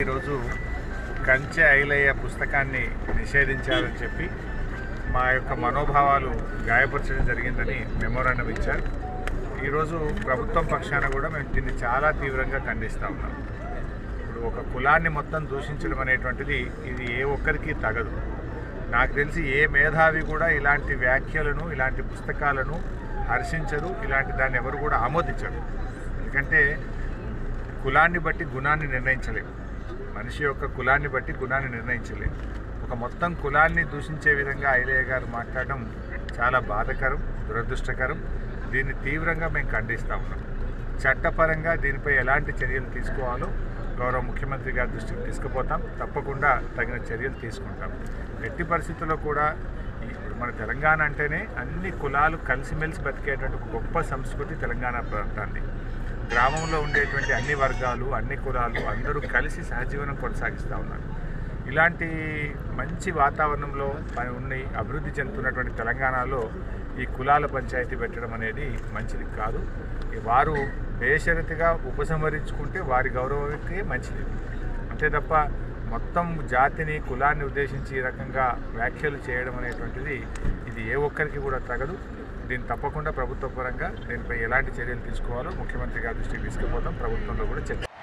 ఈరోజు కంచె ఐలయ్య పుస్తకాన్ని నిషేధించాలని చెప్పి మా యొక్క మనోభావాలు గాయపరచడం జరిగిందని మెమోరాండం ఇచ్చారు ఈరోజు ప్రభుత్వం పక్షాన కూడా మేము దీన్ని చాలా తీవ్రంగా ఖండిస్తూ ఉన్నాం ఇప్పుడు ఒక కులాన్ని మొత్తం దూషించడం అనేటువంటిది ఇది ఏ ఒక్కరికి తగదు నాకు తెలిసి ఏ మేధావి కూడా ఇలాంటి వ్యాఖ్యలను ఇలాంటి పుస్తకాలను హర్షించరు ఇలాంటి దాన్ని ఎవరు కూడా ఆమోదించరు ఎందుకంటే కులాన్ని బట్టి గుణాన్ని నిర్ణయించలేము మనిషి యొక్క కులాన్ని బట్టి గుణాన్ని నిర్ణయించలేము ఒక మొత్తం కులాన్ని దూషించే విధంగా ఐలయ్య గారు మాట్లాడడం చాలా బాధకరం దురదృష్టకరం దీన్ని తీవ్రంగా మేము ఖండిస్తూ ఉన్నాం చట్టపరంగా దీనిపై ఎలాంటి చర్యలు తీసుకోవాలో గౌరవ ముఖ్యమంత్రి గారి దృష్టికి తీసుకుపోతాం తప్పకుండా తగిన చర్యలు తీసుకుంటాం ఎట్టి పరిస్థితుల్లో కూడా ఈ- ఇప్పుడు మన తెలంగాణ అంటేనే అన్ని కులాలు కలిసిమెలిసి బతికేటువంటి ఒక గొప్ప సంస్కృతి తెలంగాణ ప్రాంతాన్ని గ్రామంలో ఉండేటువంటి అన్ని వర్గాలు అన్ని కులాలు అందరూ కలిసి సహజీవనం కొనసాగిస్తూ ఉన్నారు ఇలాంటి మంచి వాతావరణంలో పని ఉండి అభివృద్ధి చెందుతున్నటువంటి తెలంగాణలో ఈ కులాల పంచాయతీ పెట్టడం అనేది మంచిది కాదు ఈ వారు బేషరతిగా ఉపసంహరించుకుంటే వారి గౌరవానికి మంచిది అంతే తప్ప మొత్తం జాతిని కులాన్ని ఉద్దేశించి ఈ రకంగా వ్యాఖ్యలు చేయడం అనేటువంటిది ఇది ఏ ఒక్కరికి కూడా తగదు దీన్ని తప్పకుండా ప్రభుత్వ పరంగా దీనిపై ఎలాంటి చర్యలు తీసుకోవాలో ముఖ్యమంత్రి గారి దృష్టికి తీసుకుపోతాం ప్రభుత్వంలో కూడా చర్చ